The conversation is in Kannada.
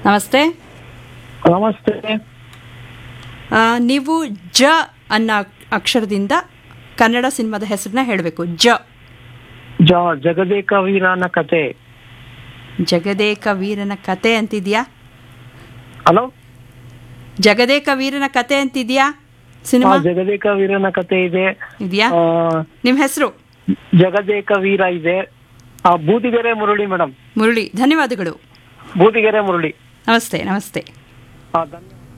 ನಮಸ್ತೆ ನಮಸ್ತೆ ಆ, ನೀವು ಜ ಅನ್ನೋ ಅಕ್ಷರದಿಂದ ಕನ್ನಡ ಸಿನಿಮಾದ ಹೆಸರನ್ನ ಹೇಳಬೇಕು ಜ ಜ ಜಗದೇಕ ವೀರನ ಕತೆ ಜಗದೇಕ ವೀರನ ಕತೆ ಅಂತಿದ್ಯಾ ಹಲೋ ಜಗದೇಕ ವೀರನ ಕತೆ ಅಂತಿದ್ಯಾ ಆ, ಸಿನಿಮಾ ಜಗದೇಕ ವೀರನ ಕತೆ ಇದೆ ಇದೆಯಾ ಆ, ನಿಮ್ಮ ಹೆಸರು ಜಗದೇಕ ವೀರ ಇದೆ ಆ, ಬೂದಿಗೆರೆ ಮುರಳಿ ಮೇಡಮ್ ಮುರಳಿ ಧನ್ಯವಾದಗಳು ಬೂದಿಗೆರೆ ಮುರಳಿ ನಮಸ್ತೆ ನಮಸ್ತೆ ಆ, ಧನ್ಯವಾದ